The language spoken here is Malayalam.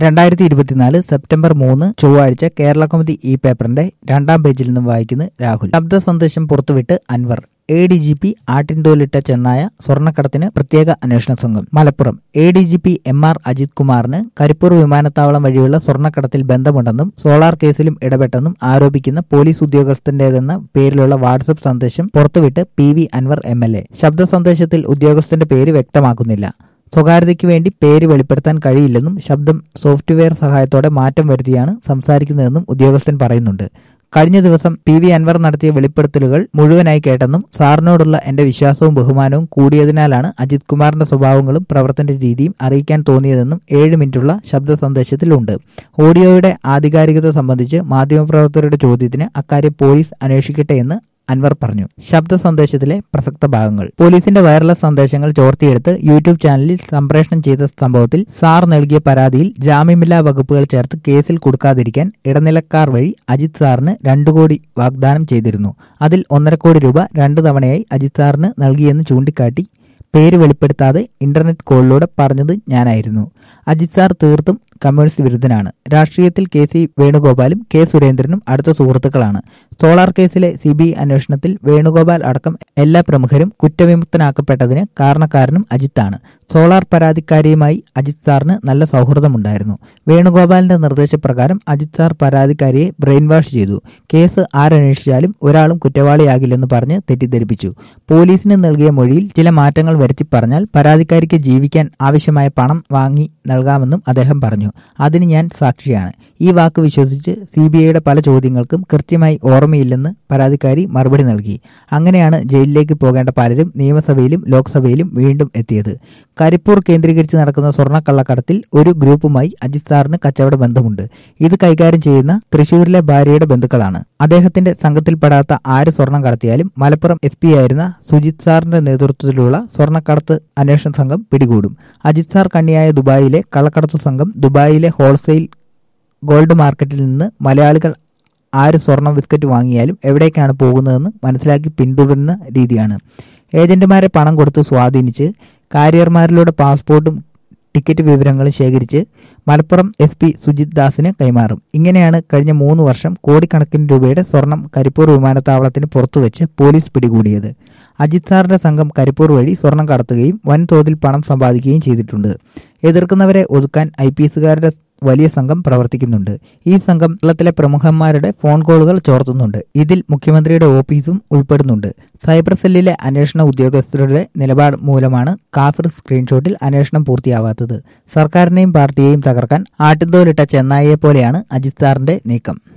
രണ്ടായിരത്തി ഇരുപത്തിനാല് സെപ്റ്റംബർ മൂന്ന് ചൊവ്വാഴ്ച കേരള കൗമുദി ഈ പേപ്പറിന്റെ രണ്ടാം പേജിൽ നിന്നും വായിക്കുന്നത് രാഹുൽ ശബ്ദ സന്ദേശം പുറത്തുവിട്ട് Anvar A D G P ആട്ടിൻതോലിട്ട ചെന്നായ സ്വർണ്ണക്കടത്തിന് പ്രത്യേക അന്വേഷണ സംഘം Malappuram A D G P M R Ajith കുമാറിന് കരിപ്പൂർ വിമാനത്താവളം വഴിയുള്ള സ്വർണ്ണക്കടത്തിൽ ബന്ധമുണ്ടെന്നും സോളാർ കേസിലും ഇടപെട്ടെന്നും ആരോപിക്കുന്ന പോലീസ് ഉദ്യോഗസ്ഥന്റേതെന്ന പേരിലുള്ള വാട്സപ്പ് സന്ദേശം പുറത്തുവിട്ട് P V Anvar M L A ശബ്ദ സന്ദേശത്തിൽ ഉദ്യോഗസ്ഥന്റെ പേര് വ്യക്തമാക്കുന്നില്ല സ്വകാര്യതയ്ക്ക് വേണ്ടി പേര് വെളിപ്പെടുത്താൻ കഴിയില്ലെന്നും ശബ്ദം സോഫ്റ്റ്വെയർ സഹായത്തോടെ മാറ്റം വരുത്തിയാണ് സംസാരിക്കുന്നതെന്നും ഉദ്യോഗസ്ഥൻ പറയുന്നുണ്ട് കഴിഞ്ഞ ദിവസം പി വി അൻവർ നടത്തിയ വെളിപ്പെടുത്തലുകൾ മുഴുവനായി കേട്ടെന്നും സാറിനോടുള്ള എന്റെ വിശ്വാസവും ബഹുമാനവും കൂടിയതിനാലാണ് അജിത് കുമാറിന്റെ സ്വഭാവങ്ങളും പ്രവർത്തന രീതിയും അറിയിക്കാൻ തോന്നിയതെന്നും ഏഴ് മിനിറ്റുള്ള ശബ്ദ സന്ദേശത്തിലുണ്ട് ഓഡിയോയുടെ ആധികാരികത സംബന്ധിച്ച് മാധ്യമപ്രവർത്തകരുടെ ചോദ്യത്തിന് അക്കാര്യം പോലീസ് അന്വേഷിക്കട്ടെ എന്ന് അൻവർ പറഞ്ഞു ശബ്ദ സന്ദേശത്തിലെ പ്രസക്ത ഭാഗങ്ങൾ പോലീസിന്റെ വയർലെസ് സന്ദേശങ്ങൾ ചോർത്തിയെടുത്ത് യൂട്യൂബ് ചാനലിൽ സംപ്രേഷണം ചെയ്ത സംഭവത്തിൽ സാർ നൽകിയ പരാതിയിൽ ജാമ്യമില്ലാ വകുപ്പുകൾ ചേർത്ത് കേസിൽ കൊടുക്കാതിരിക്കാൻ ഇടനിലക്കാർ വഴി അജിത് സാറിന് രണ്ടു കോടി വാഗ്ദാനം ചെയ്തിരുന്നു അതിൽ ഒന്നര കോടി രൂപ രണ്ടു തവണയായി അജിത് സാറിന് നൽകിയെന്ന് ചൂണ്ടിക്കാട്ടി പേര് വെളിപ്പെടുത്താതെ ഇന്റർനെറ്റ് കോളിലൂടെ പറഞ്ഞത് ഞാനായിരുന്നു അജിത് സാർ തീർത്തും കമ്മ്യൂണിസ്റ്റ് വിരുദ്ധനാണ് രാഷ്ട്രീയത്തിൽ കെ സി വേണുഗോപാലും കെ സുരേന്ദ്രനും അടുത്ത സുഹൃത്തുക്കളാണ് സോളാർ കേസിലെ സി ബി ഐ അന്വേഷണത്തിൽ വേണുഗോപാൽ അടക്കം എല്ലാ പ്രമുഖരും കുറ്റവിമുക്തനാക്കപ്പെട്ടതിന് കാരണക്കാരനും അജിത്താണ് സോളാർ പരാതിക്കാരിയുമായി അജിത് സാറിന് നല്ല സൗഹൃദമുണ്ടായിരുന്നു വേണുഗോപാലിന്റെ നിർദ്ദേശപ്രകാരം അജിത് സാർ പരാതിക്കാരിയെ ബ്രെയിൻ വാഷ് ചെയ്തു കേസ് ആരന്വേഷിച്ചാലും ഒരാളും കുറ്റവാളിയാകില്ലെന്ന് പറഞ്ഞ് തെറ്റിദ്ധരിപ്പിച്ചു പോലീസിന് നൽകിയ മൊഴിയിൽ ചില മാറ്റങ്ങൾ വരുത്തി പറഞ്ഞാൽ പരാതിക്കാരിക്ക് ജീവിക്കാൻ ആവശ്യമായ പണം വാങ്ങി നൽകാമെന്നും അദ്ദേഹം പറഞ്ഞു അതിന് ഞാൻ സാക്ഷിയാണ് ഈ വാക്ക് വിശ്വസിച്ച് സി ബി ഐയുടെ പല ചോദ്യങ്ങൾക്കും കൃത്യമായി ഓർമ്മയില്ലെന്ന് പരാതിക്കാരി മറുപടി നൽകി അങ്ങനെയാണ് ജയിലിലേക്ക് പോകേണ്ട പലരും നിയമസഭയിലും ലോക്സഭയിലും വീണ്ടും എത്തിയത് കരിപ്പൂർ കേന്ദ്രീകരിച്ച് നടക്കുന്ന സ്വർണ്ണക്കള്ളക്കടത്തിൽ ഒരു ഗ്രൂപ്പുമായി അജിത് സാറിന് കച്ചവട ബന്ധമുണ്ട് ഇത് കൈകാര്യം ചെയ്യുന്ന തൃശൂരിലെ ഭാര്യയുടെ ബന്ധുക്കളാണ് അദ്ദേഹത്തിന്റെ സംഘത്തിൽപ്പെടാത്ത ആര് സ്വർണം കടത്തിയാലും മലപ്പുറം എസ് പി ആയിരുന്ന സുജിത് സാറിന്റെ നേതൃത്വത്തിലുള്ള സ്വർണ്ണക്കടത്ത് അന്വേഷണ സംഘം പിടികൂടും അജിത് സാർ കണ്ണിയായ ദുബായിലെ കള്ളക്കടത്ത് സംഘം ദുബായിലെ ഹോൾസെയിൽ ഗോൾഡ് മാർക്കറ്റിൽ നിന്ന് മലയാളികൾ ആര് സ്വർണം ബിസ്ക്കറ്റ് വാങ്ങിയാലും എവിടേക്കാണ് പോകുന്നതെന്ന് മനസ്സിലാക്കി പിന്തുടരുന്ന രീതിയാണ് ഏജന്റുമാരെ പണം കൊടുത്ത് സ്വാധീനിച്ച് കാരിയർമാരിലൂടെ പാസ്പോർട്ടും ടിക്കറ്റ് വിവരങ്ങളും ശേഖരിച്ച് മലപ്പുറം എസ് പി സുജിത് ദാസിന് കൈമാറും ഇങ്ങനെയാണ് കഴിഞ്ഞ മൂന്ന് വർഷം കോടിക്കണക്കിന് രൂപയുടെ സ്വർണം കരിപ്പൂർ വിമാനത്താവളത്തിന് പുറത്തുവച്ച് പോലീസ് പിടികൂടിയത് അജിത് സാറിന്റെ സംഘം കരിപ്പൂർ വഴി സ്വർണം കടത്തുകയും വൻതോതിൽ പണം സമ്പാദിക്കുകയും ചെയ്തിട്ടുണ്ട് എതിർക്കുന്നവരെ ഒതുക്കാൻ ഐ പി എസുകാരുടെ വലിയ സംഘം പ്രവർത്തിക്കുന്നുണ്ട് ഈ സംഘം കേരളത്തിലെ പ്രമുഖന്മാരുടെ ഫോൺ കോളുകൾ ചോർത്തുന്നുണ്ട് ഇതിൽ മുഖ്യമന്ത്രിയുടെ ഓഫീസും ഉൾപ്പെടുന്നുണ്ട് സൈബർ സെല്ലിലെ അന്വേഷണ ഉദ്യോഗസ്ഥരുടെ നിലപാട് മൂലമാണ് കാഫിർ സ്ക്രീൻഷോട്ടിൽ അന്വേഷണം പൂർത്തിയാവാത്തത് സർക്കാരിനെയും പാർട്ടിയെയും തകർക്കാൻ ആട്ടിന്തോലിട്ട ചെന്നായിയെ പോലെയാണ് അജിത് സാറിന്റെ നീക്കം